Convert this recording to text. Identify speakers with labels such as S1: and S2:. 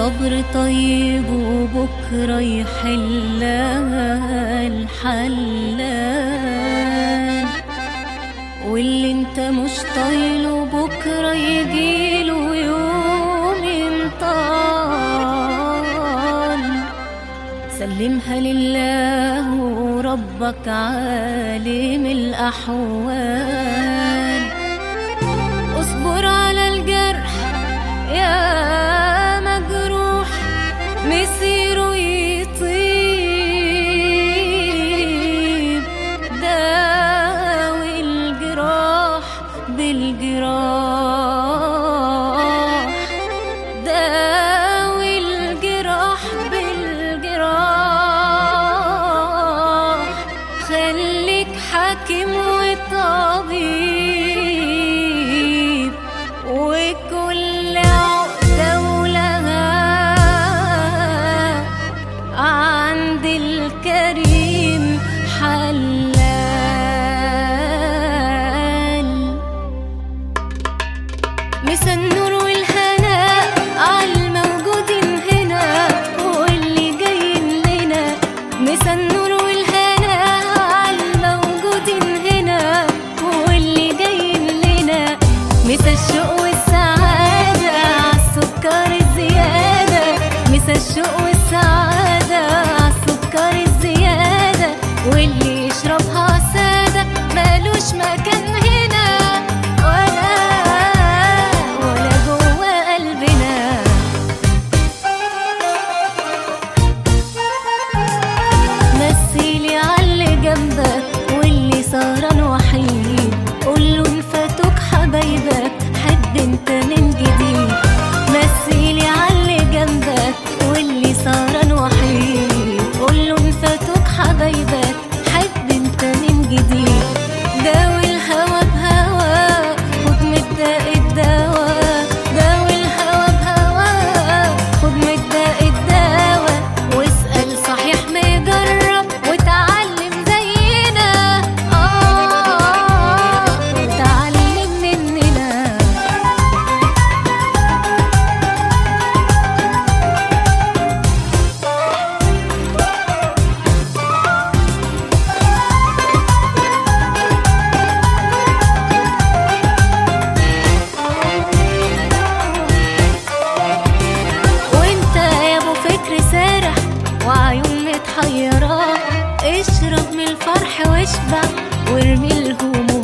S1: الصبر طيب وبكرة يحلها الحلال واللي انت مش طايله بكرة يجيله يوم ينطال سلمها لله وربك عالم الأحوال اصبر على الجرح يا مجروح مسيره يطيب داوي الجراح بالجراح داوي الجراح بالجراح خليك حاكم وطبيب وكل عقدة ولها عند الكريم حلال مسا النور والهناء عالموجودين هنا واللي جايين لنا مسا النور والهناء عالموجودين هنا واللي جايين لنا مسا الشوق والسعادة عالسكر الزيادة مسا الشوق والسعادة عالسكر الزيادة واللي يشربها سادة مالوش مكان هنا ولا ولا جوا قلبنا مثلي عاللي جنبك واللي سهران وحيد قوله نفاتوك حبايبك حد انت من جديد مثلي عاللي جنبك واللي سهران وحيد قوله نفاتوك حبايبك حد انت من جديد داوي الهوى بهوا خد مبدأ الدواء داوي الهوى بهوا خد مبدأ الدواء واسأل صحيح مجرب وتعلم زينا اه وتعلم مننا وانت يا ابو فكر سارح وعيون متحيرة اشرب من الفرح واشبع وارمي الهموم